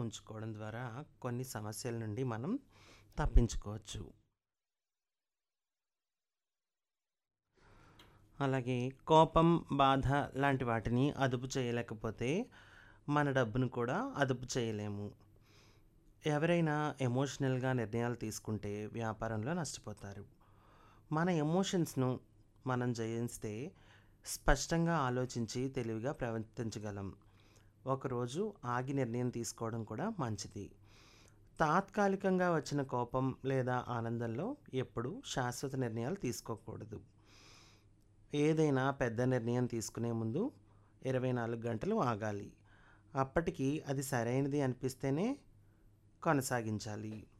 ఉంచుకోవడం ద్వారా కొన్ని సమస్యల నుండి మనం తప్పించుకోవచ్చు. అలాగే కోపం, బాధ లాంటి వాటిని అదుపు చేయలేకపోతే మన డబ్బును కూడా అదుపు చేయలేము. ఎవరైనా ఎమోషనల్‌గా నిర్ణయాలు తీసుకుంటే వ్యాపారంలో నష్టపోతారు. మన ఎమోషన్స్‌ను మనం జయిస్తే స్పష్టంగా ఆలోచించి తెలివిగా ప్రవర్తించగలం. ఒకరోజు ఆగి నిర్ణయం తీసుకోవడం కూడా మంచిది. తాత్కాలికంగా వచ్చిన కోపం లేదా ఆనందంలో ఎప్పుడూ శాశ్వత నిర్ణయాలు తీసుకోకూడదు. ఏదైనా పెద్ద నిర్ణయం తీసుకునే ముందు 24 గంటలు ఆగాలి. అప్పటికి అది సరైనది అనిపిస్తేనే కొనసాగించాలి.